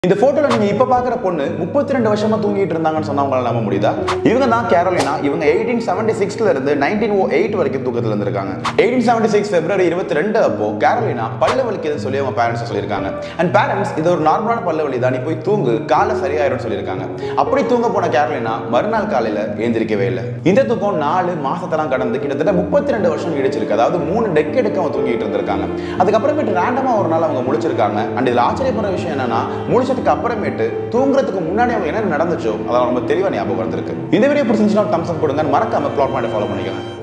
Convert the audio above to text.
இந்த போட்டோல நீங்க இப்ப பாக்குற பொண்ணு முப்பத்தி ரெண்டு வருஷமா தூங்கிட்டு இருந்தாங்கன்னு சொன்னா உங்களால நம்ப முடியுதா இவங்க தான் கேரோலினா இவங்க எயிட்டீன் செவன்டி சிக்ஸ்ல இருந்து நைன்டீன் ஓ எயிட் வரைக்கும் தூக்கத்துல இருந்திருக்காங்க எயிட்டீன் செவன்டி சிக்ஸ் பிப்ரவரி இருபத்தி ரெண்டு அப்போ கேரோலினா பல்லு வலிக்குதுன்னு சொல்லி அவங்க பேரண்ட்ஸ் சொல்லியிருக்காங்க அண்ட் பேரண்ட்ஸ் இது ஒரு நார்மலான பல்லு வலி தான் நீ போய் தூங்கு காலை சரியாயிரும் சொல்லியிருக்காங்க அப்படி தூங்க போன கேரோலினா மறுநாள் காலையில எழுந்திருக்கவே இல்லை இந்த தூக்கம் நாலு மாசத்தெல்லாம் கடந்து கிட்டத்தட்ட முப்பத்தி ரெண்டு வருஷம் நீடிச்சிருக்கு அதாவது மூணு டெக்கெடுக்கு அவங்க தூங்கிட்டு இருந்திருக்காங்க அதுக்கப்புறமேட்டு ரேண்டமா ஒரு நாள் அவங்க முழிச்சிருக்காங்க அண்ட் இதுல ஆச்சரியப்படுற விஷயம் என்னன்னா முழிச்சதுக்கு அப்புறமேட்டு தூங்குறதுக்கு முன்னாடி அவங்க என்ன நடந்துச்சோ அதை ரொம்ப தெளிவா ஞாபகம் வந்திருக்கு இந்த வீடியோ பிடிச்சிருந்துச்சுன்னா தம்ஸ் அப் கொடுங்க மறக்காம பிளாட் பாயிண்ட் ஃபாலோ பண்ணிக்கோங்க